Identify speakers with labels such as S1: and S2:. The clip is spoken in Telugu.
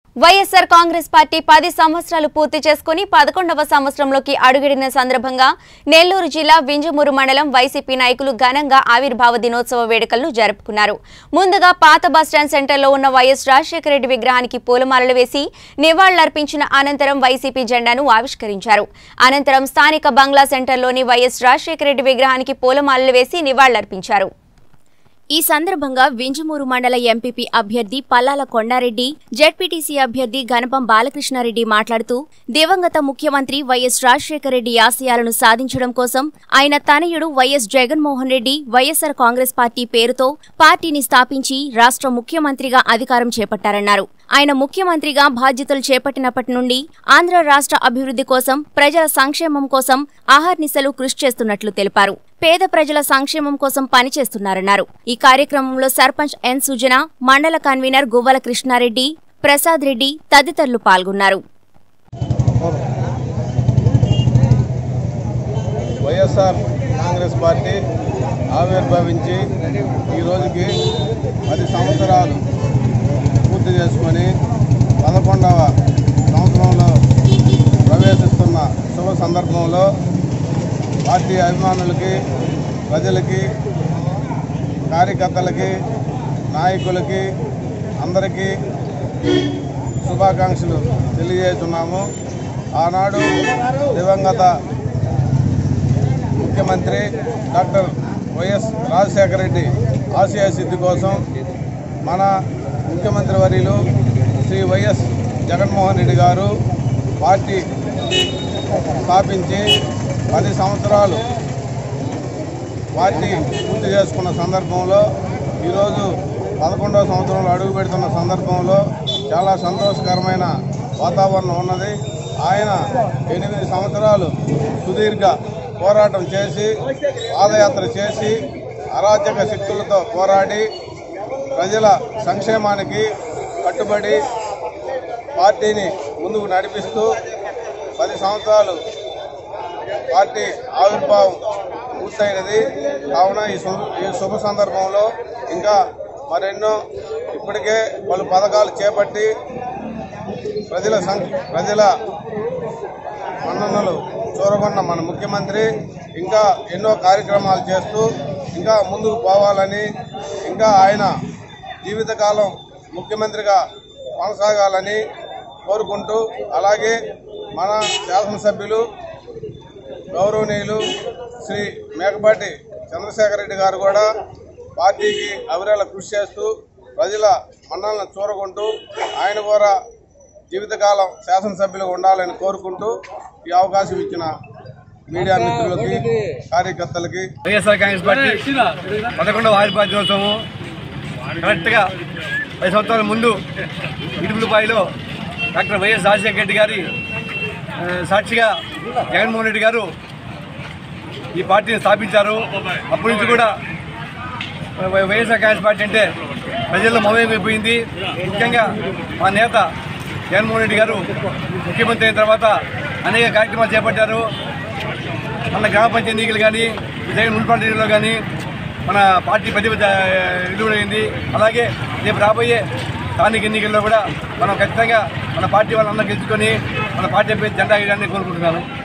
S1: వైఎస్ఆర్ కాంగ్రెస్ పార్టీ పది సంవత్సరాలు పూర్తి చేసుకుని పదకొండవ సంవత్సరంలోకి అడుగిడిన సందర్భంగా నెల్లూరు జిల్లా వింజమూరు మండలం వైసీపీ నాయకులు ఘనంగా ఆవిర్భావ దినోత్సవ వేడుకలను జరుపుకున్నారు ముందుగా పాత బస్టాండ్ సెంటర్లో ఉన్న వైఎస్ రాజశేఖర రెడ్డి విగ్రహానికి పూలమాలలు వేసి నివాళులర్పించిన అనంతరం వైసీపీ జెండాను ఆవిష్కరించారు అనంతరం స్థానిక బంగ్లా సెంటర్లోని వైఎస్ రాజశేఖర రెడ్డి విగ్రహానికి పూలమాలలు వేసి నివాళులర్పించారు ఈ సందర్భంగా వింజమూరు మండల ఎంపీపీ అభ్యర్థి పల్లాల కొండారెడ్డి జెడ్పీటీసీ అభ్యర్థి గణపం బాలకృష్ణారెడ్డి మాట్లాడుతూ దివంగత ముఖ్యమంత్రి వైఎస్ రాజశేఖర రెడ్డి ఆశయాలను సాధించడం కోసం ఆయన తనయుడు Y S Jaganmohan Reddy YSR Congress party పేరుతో పార్టీని స్థాపించి రాష్ట్ర ముఖ్యమంత్రిగా అధికారం చేపట్టారన్నారు ఆయన ముఖ్యమంత్రిగా బాధ్యతలు చేపట్టినప్పటి నుండి ఆంధ్ర రాష్ట్ర అభివృద్ధి కోసం ప్రజల సంక్షేమం కోసం ఆహర్నిశలు కృషి చేస్తున్నట్లు తెలిపారు పేద ప్రజల సంక్షేమం కోసం పనిచేస్తున్నారన్నారు ఈ కార్యక్రమంలో సర్పంచ్ ఎన్ సుజన మండల కన్వీనర్ గువ్వల కృష్ణారెడ్డి ప్రసాద్ రెడ్డి తదితరులు పాల్గొన్నారు
S2: వైఎస్ఆర్ కాంగ్రెస్ పార్టీ ఆవిర్భవించి ఈ రోజుకి పది సంవత్సరాలు పూర్తి చేసుకొని పదకొండవ సంవత్సరంలో ప్రవేశిస్తున్న శుభ సందర్భంలో పార్టీ అభిమానులకి ప్రజలకి కార్యకర్తలకి నాయకులకి అందరికీ శుభాకాంక్షలు తెలియజేస్తున్నాము ఆనాడు దివంగత ముఖ్యమంత్రి డాక్టర్ వైఎస్ రాజశేఖర రెడ్డి ఆశయ సిద్ధి కోసం మన ముఖ్యమంత్రి వర్యులు శ్రీ వైఎస్ జగన్మోహన్ రెడ్డి గారు పార్టీ స్థాపించి పది సంవత్సరాలు పార్టీ పూర్తి చేసుకున్న సందర్భంలో ఈరోజు పదకొండవ సంవత్సరంలో అడుగు పెడుతున్న సందర్భంలో చాలా సంతోషకరమైన వాతావరణం ఉన్నది ఆయన ఎనిమిది సంవత్సరాలు సుదీర్ఘ పోరాటం చేసి పాదయాత్ర చేసి అరాచక శక్తులతో పోరాడి ప్రజల సంక్షేమానికి కట్టుబడి పార్టీని ముందుకు నడిపిస్తూ పది సంవత్సరాలు పార్టీ ఆవిర్భావం పూర్తయినది కావున ఈ శుభ ఈ శుభ సందర్భంలో ఇంకా మరెన్నో ఇప్పటికే పలు పథకాలు చేపట్టి ప్రజల సం ప్రజల మన్ననలు చూరగొన్న మన ముఖ్యమంత్రి ఇంకా ఎన్నో కార్యక్రమాలు చేస్తూ ఇంకా ముందుకు పోవాలని ఇంకా ఆయన జీవితకాలం ముఖ్యమంత్రిగా కొనసాగాలని కోరుకుంటూ అలాగే మన శాసనసభ్యులు గౌరవనీయులు శ్రీ మేకపాటి చంద్రశేఖర్ రెడ్డి గారు కూడా పార్టీకి అవిరేళ కృషి చేస్తూ ప్రజల మన్నలను చూరగొంటూ ఆయన కూడా జీవితకాలం శాసనసభ్యులుగా ఉండాలని కోరుకుంటూ ఈ అవకాశం ఇచ్చిన మీడియా మిత్రులకి కార్యకర్తలకి
S3: వైఎస్ఆర్ కాంగ్రెస్ పార్టీ పదకొండవ ఆవిర్భావ దినోత్సవం కరెక్ట్గా పది సంవత్సరాల ముందు ఇడుపులపాయలో డాక్టర్ వైఎస్ రాజశేఖర రెడ్డి గారి ఆ, సాక్షిగా జగన్మోహన్ రెడ్డి గారు ఈ పార్టీని స్థాపించారు అప్పటి నుంచి కూడా వై- వైఎస్ఆర్ కాంగ్రెస్ పార్టీ అంటే ప్రజల్లో మమేమైపోయింది ముఖ్యంగా మా నేత జగన్మోహన్ రెడ్డి గారు ముఖ్యమంత్రి అయిన తర్వాత అనేక కార్యక్రమాలు చేపట్టారు మన గ్రామ పంచాయతీ ఎన్నికలు కానీ జగన్ మున్సిపాలిటీలో కానీ మన పార్టీ ప్రతిభ విలువైంది అలాగే రేపు రాబోయే స్థానిక ఎన్నికల్లో కూడా మనం ఖచ్చితంగా మన పార్టీ వాళ్ళందరూ గెలుచుకొని మన పార్టీ అభ్యర్థి జెండా వేయడాన్ని కోరుకుంటున్నాను